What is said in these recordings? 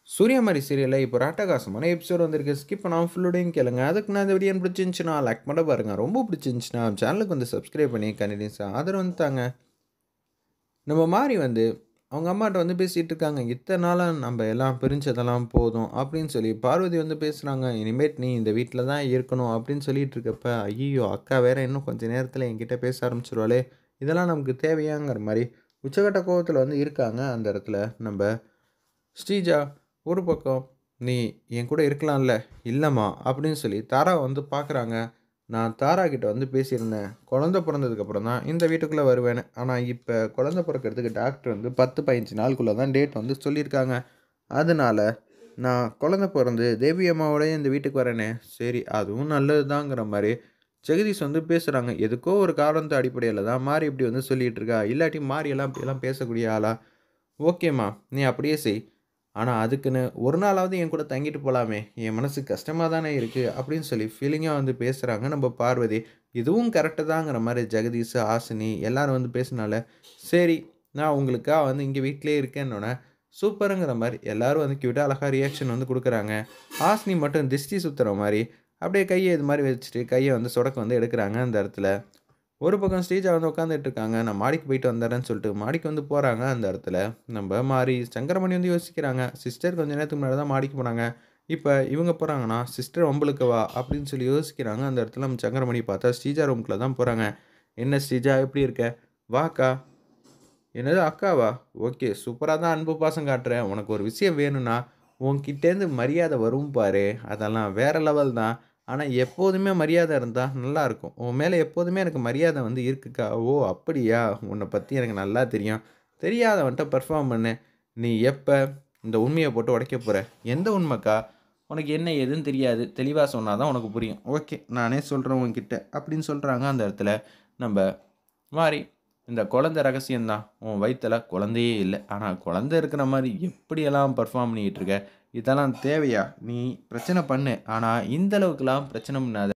சூர்யாமாரி சீரியலில் இப்போ ராட்டகாசமான எபிசோட் வந்திருக்கு ஸ்கிப் பண்ணாமல் ஃபுல்லோடையும் கேளுங்க அதுக்கு நான் இந்த வீடியோ பிடிச்சிருந்துச்சுன்னா லைக் பண்ண பாருங்கள் ரொம்ப பிடிச்சிருந்துச்சுன்னா சேனலுக்கு வந்து சப்ஸ்கிரைப் பண்ணி கண்டினியூஸாக ஆதரவு வந்துட்டாங்க நம்ம மாறி வந்து அவங்க அம்மாட்ட வந்து பேசிகிட்டு இருக்காங்க இத்தனை நாளாக நம்ம எல்லாம் பிரிஞ்சதெல்லாம் போதும் அப்படின்னு சொல்லி பார்வதி வந்து பேசுகிறாங்க இனிமேட் நீ இந்த வீட்டில் தான் இருக்கணும் அப்படின்னு சொல்லிட்டு இருக்கப்ப ஐயோ அக்கா வேற இன்னும் கொஞ்சம் நேரத்தில் என்கிட்ட பேச ஆரம்பிச்சிருவாளே இதெல்லாம் நமக்கு தேவையாங்கிற மாதிரி உச்சகட்ட கோவத்தில் வந்து இருக்காங்க அந்த இடத்துல நம்ம ஸ்ரீஜா ஒரு பக்கம் நீ என் கூட இருக்கலாம்ல இல்லைம்மா அப்படின்னு சொல்லி தாரா வந்து பார்க்குறாங்க நான் தாரா கிட்ட வந்து பேசியிருந்தேன் குழந்த பிறந்ததுக்கப்புறம் தான் இந்த வீட்டுக்குள்ளே வருவேன்னு ஆனால் இப்போ குழந்த பிறக்கிறதுக்கு டாக்டர் வந்து பத்து பதினஞ்சு நாளுக்குள்ளே தான் டேட் வந்து சொல்லியிருக்காங்க அதனால் நான் குழந்த பிறந்து தேவி அம்மாவோடய இந்த வீட்டுக்கு வரேனே சரி அதுவும் நல்லது தாங்கிற மாதிரி ஜெகதீஷ் வந்து பேசுகிறாங்க எதுக்கோ ஒரு காரணத்து அடிப்படையில் தான் மாறி இப்படி வந்து சொல்லிகிட்டு இருக்கா இல்லாட்டி மாறியெல்லாம் இப்படியெல்லாம் பேசக்கூடிய ஆளா ஓகேம்மா நீ அப்படியே செய் ஆனால் அதுக்குன்னு ஒரு நாளாவது என் கூட தங்கிட்டு போகலாமே என் மனசு கஷ்டமாக தானே இருக்குது அப்படின்னு சொல்லி ஃபீலிங்காக வந்து பேசுகிறாங்க நம்ம பார்வதி இதுவும் கரெக்டு தாங்கிற மாதிரி ஜெகதீஷ் ஆசினி எல்லாரும் வந்து பேசினால சரி நான் உங்களுக்காக வந்து இங்கே வீட்டிலே இருக்கேன்னொன்னே சூப்பருங்கிற மாதிரி எல்லாரும் வந்து கியூட்டாக அழகாக ரியாக்ஷன் வந்து கொடுக்குறாங்க ஆசினி மட்டும் திஷ்டி சுற்றுற மாதிரி அப்படியே கையை இது மாதிரி வச்சுட்டு கையை வந்து சொடக்க வந்து எடுக்கிறாங்க அந்த இடத்துல ஒரு பக்கம் ஸ்டேஜை வந்து உட்காந்துட்டு இருக்காங்க நான் மாடிக்கு போயிட்டு வந்துடுறேன்னு சொல்லிட்டு மாடிக்கு வந்து போகிறாங்க அந்த இடத்துல நம்ம மாறி சங்கரமணி வந்து யோசிக்கிறாங்க சிஸ்டர் கொஞ்ச நேரத்துக்கு முன்னாடி தான் மாடிக்கு போனாங்க இப்போ இவங்க போகிறாங்கன்னா சிஸ்டர் உங்களுக்கு வா அப்படின்னு சொல்லி யோசிக்கிறாங்க அந்த இடத்துல நம்ம சங்கரமணி பார்த்தா ஸ்ரீஜா ரூம்குள்ளே தான் போகிறாங்க என்ன ஸ்ரீஜா எப்படி இருக்க வாக்கா என்னது அக்காவா ஓகே சூப்பராக தான் அன்பு பாசம் காட்டுறேன் உனக்கு ஒரு விஷயம் வேணும்னா உன்கிட்டேருந்து மரியாதை வரும் பாரு அதெல்லாம் வேறு லெவல் தான் ஆனால் எப்போதுமே மரியாதை இருந்தால் நல்லாயிருக்கும் உன் மேலே எப்போதுமே எனக்கு மரியாதை வந்து இருக்குக்கா ஓ அப்படியா உன்னை பற்றி எனக்கு நல்லா தெரியும் தெரியாதவன்ட்ட பெர்ஃபார்ம் பண்ணு நீ எப்போ இந்த உண்மையை போட்டு உடைக்க போகிற எந்த உண்மைக்கா உனக்கு என்ன எதுன்னு தெரியாது தெளிவாக சொன்னால் தான் உனக்கு புரியும் ஓகே நானே சொல்கிறேன் உன்கிட்ட அப்படின்னு சொல்கிறாங்க அந்த இடத்துல நம்ம மாறி இந்த குழந்த ரகசியம்தான் உன் வயிற்றில் குழந்தையே இல்லை ஆனால் குழந்த இருக்கிற மாதிரி எப்படியெல்லாம் பர்ஃபார்ம் பண்ணிக்கிட்டு இருக்க இதெல்லாம் தேவையா நீ பிரச்சனை பண்ணு ஆனால் இந்த அளவுக்குலாம் பிரச்சனை பண்ணாத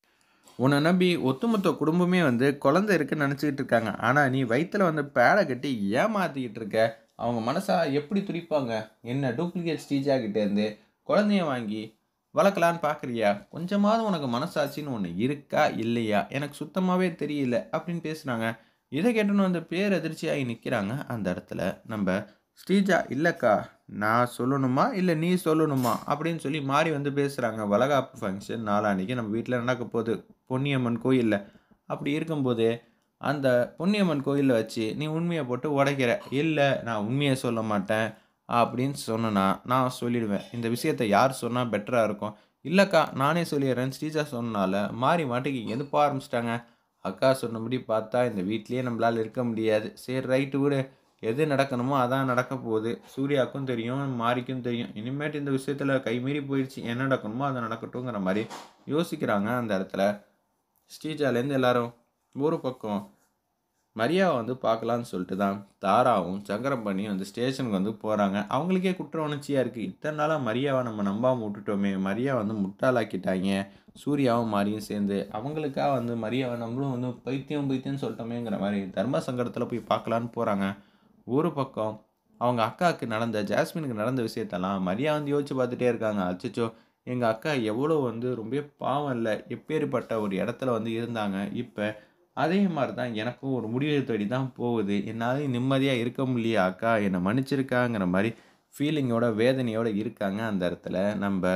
உன்னை நம்பி ஒட்டுமொத்த குடும்பமே வந்து குழந்தை இருக்குன்னு நினச்சிக்கிட்டு இருக்காங்க ஆனால் நீ வயிற்றில் வந்து பேடை கட்டி ஏமாற்றிக்கிட்டு இருக்க அவங்க மனசா எப்படி துடிப்பாங்க என்ன டூப்ளிகேட் ஸ்டீஜா கிட்டேருந்து குழந்தைய வாங்கி வளர்க்கலான்னு பார்க்குறியா கொஞ்சமாவது உனக்கு மனசாட்சின்னு ஒன்று இருக்கா இல்லையா எனக்கு சுத்தமாகவே தெரியல அப்படின்னு பேசுகிறாங்க இதை கேட்டோன்னு வந்து பேரதிர்ச்சியாகி நிற்கிறாங்க அந்த இடத்துல நம்ம ஸ்ரீஜா இல்லைக்கா நான் சொல்லணுமா இல்லை நீ சொல்லணுமா அப்படின்னு சொல்லி மாறி வந்து பேசுகிறாங்க வளகாப்பு ஃபங்க்ஷன் நாளான்னைக்கு நம்ம வீட்டில் நடக்க போகுது பொன்னியம்மன் கோயிலில் அப்படி இருக்கும்போது அந்த பொன்னியம்மன் கோயிலில் வச்சு நீ உண்மையை போட்டு உடைக்கிற இல்லை நான் உண்மையை சொல்ல மாட்டேன் அப்படின்னு சொன்னனா நான் சொல்லிடுவேன் இந்த விஷயத்தை யார் சொன்னால் பெட்டராக இருக்கும் இல்லைக்கா நானே சொல்லிடுறேன் ஸ்ரீஜா சொன்னனால மாறி மாட்டுக்கு எது போக ஆரம்பிச்சிட்டாங்க அக்கா சொன்னபடி பார்த்தா இந்த வீட்லேயே நம்மளால் இருக்க முடியாது சரி ரைட்டு விடு எது நடக்கணுமோ அதான் நடக்க போகுது சூர்யாவுக்கும் தெரியும் மாரிக்கும் தெரியும் இனிமேட்டு இந்த விஷயத்தில் கைமீறி போயிடுச்சு என்ன நடக்கணுமோ அதை நடக்கட்டுங்கிற மாதிரி யோசிக்கிறாங்க அந்த இடத்துல ஸ்ரீஜாலேருந்து எல்லாரும் ஒரு பக்கம் மரியாவை வந்து பார்க்கலான்னு சொல்லிட்டு தான் தாராவும் சங்கரம் பண்ணி வந்து ஸ்டேஷனுக்கு வந்து போகிறாங்க அவங்களுக்கே குற்ற உணர்ச்சியாக இருக்குது இத்தனை நாளாக மரியாவை நம்ம நம்பாமல் விட்டுட்டோமே மரியா வந்து முட்டாளாக்கிட்டாங்க சூர்யாவும் மாரியும் சேர்ந்து அவங்களுக்காக வந்து மரியாவை நம்மளும் வந்து பைத்தியம் பைத்தியம்னு சொல்லிட்டோமேங்கிற மாதிரி தர்ம சங்கடத்தில் போய் பார்க்கலான்னு போகிறாங்க ஒரு பக்கம் அவங்க அக்காவுக்கு நடந்த ஜாஸ்மினுக்கு நடந்த விஷயத்தெல்லாம் மரியா வந்து யோசிச்சு பார்த்துட்டே இருக்காங்க அச்சச்சோ எங்கள் அக்கா எவ்வளோ வந்து ரொம்ப பாவம் இல்லை எப்பேற்பட்ட ஒரு இடத்துல வந்து இருந்தாங்க இப்போ அதே மாதிரி தான் எனக்கும் ஒரு முடிவை தேடி தான் போகுது என்னால் நிம்மதியாக இருக்க முடியல அக்கா என்னை மன்னிச்சிருக்காங்கிற மாதிரி ஃபீலிங்கோட வேதனையோடு இருக்காங்க அந்த இடத்துல நம்ம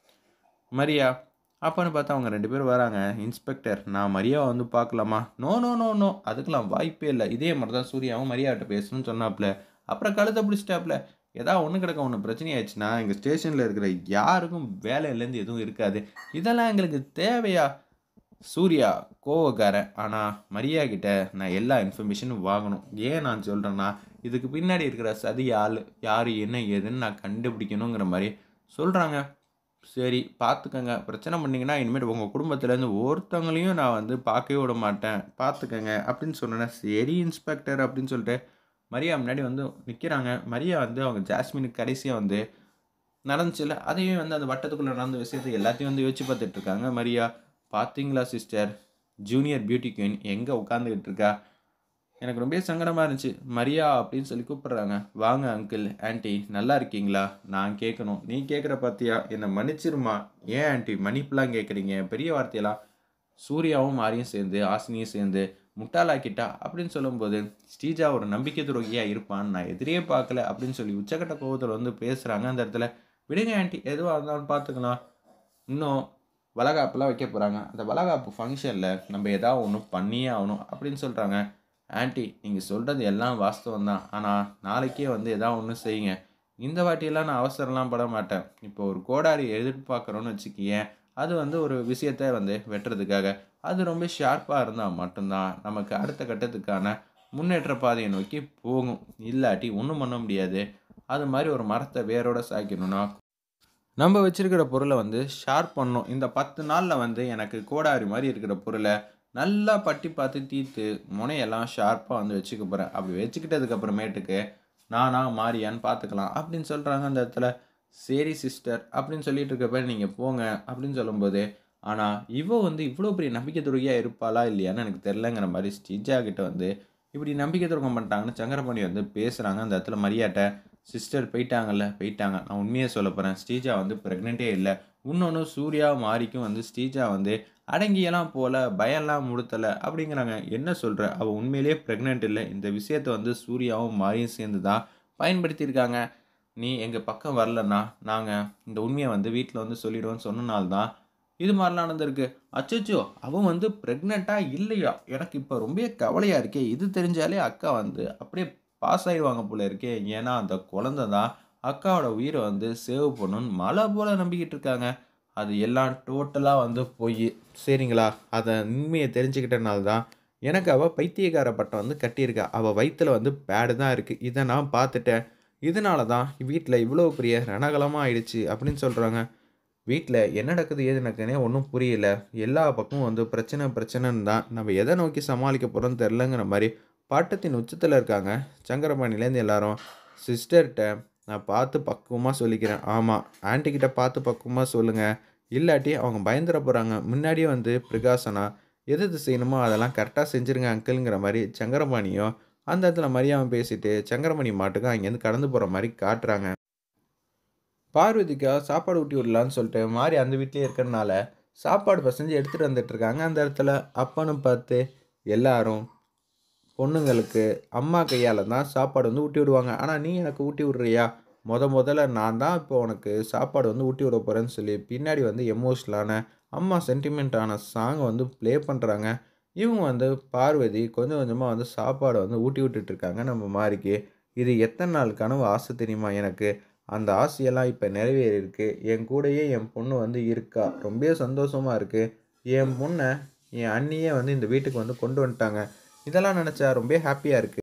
மரியா அப்போன்னு பார்த்தா அவங்க ரெண்டு பேரும் வராங்க இன்ஸ்பெக்டர் நான் மரியாவை வந்து பார்க்கலாமா நோ நோ நோ நோ அதுக்கெல்லாம் வாய்ப்பே இல்லை இதே மாதிரி தான் சூர்யாவும் மரியாவிட்ட பேசணும்னு சொன்னாப்புல அப்புறம் கழுத்தை பிடிச்சிட்டாப்புல ஏதாவது ஒன்று கிடக்க ஒன்று பிரச்சனை ஆயிடுச்சுன்னா எங்கள் ஸ்டேஷனில் இருக்கிற யாருக்கும் வேலையிலேருந்து எதுவும் இருக்காது இதெல்லாம் எங்களுக்கு தேவையா சூர்யா கோவக்காரன் ஆனால் மரியா கிட்ட நான் எல்லா இன்ஃபர்மேஷனும் வாங்கணும் ஏன் நான் சொல்கிறேன்னா இதுக்கு பின்னாடி இருக்கிற சதி ஆள் யார் என்ன ஏதுன்னு நான் கண்டுபிடிக்கணுங்கிற மாதிரி சொல்கிறாங்க சரி பார்த்துக்கங்க பிரச்சனை பண்ணிங்கன்னா இனிமேல் உங்கள் குடும்பத்துலேருந்து ஒருத்தவங்களையும் நான் வந்து பார்க்கவே விட மாட்டேன் பார்த்துக்கங்க அப்படின்னு சொன்னேன் சரி இன்ஸ்பெக்டர் அப்படின்னு சொல்லிட்டு மரியா முன்னாடி வந்து நிற்கிறாங்க மரியா வந்து அவங்க ஜாஸ்மினுக்கு கடைசியாக வந்து நடந்துச்சுல அதையும் வந்து அந்த வட்டத்துக்குள்ளே நடந்த விஷயத்தை எல்லாத்தையும் வந்து யோசிச்சு பார்த்துட்டு இருக்காங்க மரியா பார்த்தீங்களா சிஸ்டர் ஜூனியர் பியூட்டி குயின் எங்கே உட்காந்துக்கிட்டு இருக்கா எனக்கு ரொம்ப சங்கடமாக இருந்துச்சு மரியா அப்படின்னு சொல்லி கூப்பிட்றாங்க வாங்க அங்கிள் ஆன்ட்டி நல்லா இருக்கீங்களா நான் கேட்கணும் நீ கேட்குற பார்த்தியா என்னை மன்னிச்சிருமா ஏன் ஆன்ட்டி மன்னிப்புலாம் கேட்குறீங்க பெரிய வார்த்தையெல்லாம் சூர்யாவும் மாரியும் சேர்ந்து ஆசினியும் சேர்ந்து முட்டாளாக்கிட்டா அப்படின்னு சொல்லும்போது ஸ்ரீஜா ஒரு நம்பிக்கை துரோகியாக இருப்பான்னு நான் எதிரியே பார்க்கல அப்படின்னு சொல்லி உச்சக்கட்ட கோபத்தில் வந்து பேசுகிறாங்க அந்த இடத்துல விடுங்க ஆன்ட்டி எதுவாக இருந்தாலும் பார்த்துக்கலாம் இன்னும் வளகாப்புலாம் வைக்க போகிறாங்க அந்த வளகாப்பு ஃபங்க்ஷனில் நம்ம எதாவது ஒன்று பண்ணியே ஆகணும் அப்படின்னு சொல்கிறாங்க ஆன்ட்டி நீங்கள் சொல்கிறது எல்லாம் வாஸ்தவம் தான் ஆனால் நாளைக்கே வந்து எதாவது ஒன்று செய்யுங்க இந்த வாட்டியெல்லாம் நான் அவசரம்லாம் பட மாட்டேன் இப்போ ஒரு கோடாரி எதிர்பார்க்குறோன்னு வச்சுக்கியேன் அது வந்து ஒரு விஷயத்த வந்து வெட்டுறதுக்காக அது ரொம்ப ஷார்ப்பாக இருந்தால் மட்டும்தான் நமக்கு அடுத்த கட்டத்துக்கான முன்னேற்ற பாதையை நோக்கி போகும் இல்லாட்டி ஒன்றும் பண்ண முடியாது அது மாதிரி ஒரு மரத்தை வேரோட சாய்க்கணும்னா நம்ம வச்சிருக்கிற பொருளை வந்து ஷார்ப் பண்ணணும் இந்த பத்து நாளில் வந்து எனக்கு கோடாரி மாதிரி இருக்கிற பொருளை நல்லா பட்டி பார்த்து தீர்த்து முனையெல்லாம் ஷார்ப்பாக வந்து வச்சுக்க போகிறேன் அப்படி வச்சுக்கிட்டதுக்கு அப்புறமேட்டுக்கு நானா மாறியான்னு பார்த்துக்கலாம் அப்படின்னு சொல்கிறாங்க அந்த இடத்துல சரி சிஸ்டர் அப்படின்னு சொல்லிட்டு இருக்கப்ப நீங்கள் போங்க அப்படின்னு சொல்லும்போது ஆனால் இவ வந்து இவ்வளோ பெரிய நம்பிக்கை துரோகியாக இருப்பாளா இல்லையான்னு எனக்கு தெரிலங்கிற மாதிரி ஸ்ரீஜா கிட்ட வந்து இப்படி நம்பிக்கை துரோகம் பண்ணிட்டாங்கன்னு சங்கரபாணி வந்து பேசுகிறாங்க அந்த இடத்துல மரியாட்ட சிஸ்டர் போயிட்டாங்கல்ல போயிட்டாங்க நான் உண்மையை சொல்ல போகிறேன் ஸ்ரீஜா வந்து ப்ரெக்னெண்ட்டே இல்லை இன்னொன்று சூர்யா மாரிக்கும் வந்து ஸ்ரீஜா வந்து அடங்கியெல்லாம் போல பயம்லாம் முடுத்தலை அப்படிங்கிறாங்க என்ன சொல்கிற அவள் உண்மையிலேயே ப்ரெக்னென்ட் இல்லை இந்த விஷயத்தை வந்து சூர்யாவும் மாரியும் சேர்ந்து தான் பயன்படுத்தியிருக்காங்க நீ எங்கள் பக்கம் வரலன்னா நாங்கள் இந்த உண்மையை வந்து வீட்டில் வந்து சொல்லிடுவோன்னு சொன்னனால்தான் இது மாதிரிலாம் நடந்திருக்கு அச்சச்சோ அவன் வந்து ப்ரெக்னெண்ட்டாக இல்லையா எனக்கு இப்போ ரொம்ப கவலையாக இருக்கே இது தெரிஞ்சாலே அக்கா வந்து அப்படியே பாஸ் ஆகிடுவாங்க போல இருக்கே ஏன்னா அந்த குழந்தை தான் அக்காவோட உயிரை வந்து சேவ் பண்ணணும்னு மழை போல் நம்பிக்கிட்டு இருக்காங்க அது எல்லாம் டோட்டலாக வந்து போய் சரிங்களா அதை உண்மையை தெரிஞ்சுக்கிட்டனால தான் எனக்கு அவள் பைத்தியக்கார பட்டம் வந்து கட்டியிருக்கா அவள் வயிற்றில் வந்து பேடு தான் இருக்குது இதை நான் பார்த்துட்டேன் இதனால தான் வீட்டில் இவ்வளோ பெரிய ரணகலமாக ஆயிடுச்சு அப்படின்னு சொல்கிறாங்க வீட்டில் என்ன நடக்குது ஏது நடக்குதுன்னே ஒன்றும் புரியல எல்லா பக்கமும் வந்து பிரச்சனை பிரச்சனைன்னு தான் நம்ம எதை நோக்கி சமாளிக்க போகிறோம்னு தெரிலங்கிற மாதிரி பாட்டத்தின் உச்சத்தில் இருக்காங்க சங்கரபாணிலேருந்து எல்லாரும் சிஸ்டர்கிட்ட நான் பார்த்து பக்குவமாக சொல்லிக்கிறேன் ஆமாம் ஆன்ட்டிக்கிட்ட பார்த்து பக்குவமாக சொல்லுங்கள் இல்லாட்டி அவங்க பயந்துட போகிறாங்க முன்னாடியே வந்து பிரகாசனா எது எது செய்யணுமோ அதெல்லாம் கரெக்டாக செஞ்சுருங்க அங்கிளுங்கிற மாதிரி சங்கரபாணியும் அந்த இடத்துல மரியாதை பேசிட்டு சங்கரமணி மாட்டுக்கும் அங்கேருந்து கடந்து போகிற மாதிரி காட்டுறாங்க பார்வதிக்கா சாப்பாடு ஊட்டி விடலான்னு சொல்லிட்டு மாறி அந்த வீட்லேயே இருக்கிறனால சாப்பாடு பசஞ்சு எடுத்துகிட்டு வந்துட்டு இருக்காங்க அந்த இடத்துல அப்பன்னு பார்த்து எல்லாரும் பொண்ணுங்களுக்கு அம்மா கையால் தான் சாப்பாடு வந்து ஊட்டி விடுவாங்க ஆனால் நீ எனக்கு ஊட்டி விட்றியா முத முதல்ல நான் தான் இப்போ உனக்கு சாப்பாடு வந்து ஊட்டி விட போகிறேன்னு சொல்லி பின்னாடி வந்து எமோஷ்னலான அம்மா சென்டிமெண்ட்டான சாங்கை வந்து ப்ளே பண்ணுறாங்க இவங்க வந்து பார்வதி கொஞ்சம் கொஞ்சமாக வந்து சாப்பாடை வந்து ஊட்டி விட்டுட்டு இருக்காங்க நம்ம மாறிக்கு இது எத்தனை நாள் கனவு ஆசை தெரியுமா எனக்கு அந்த ஆசையெல்லாம் இப்போ நிறைவேறியிருக்கு என் கூடயே என் பொண்ணு வந்து இருக்கா ரொம்ப சந்தோஷமாக இருக்குது என் பொண்ணை என் அண்ணியே வந்து இந்த வீட்டுக்கு வந்து கொண்டு வந்துட்டாங்க இதெல்லாம் நினச்சா ரொம்ப ஹாப்பியாக இருக்குது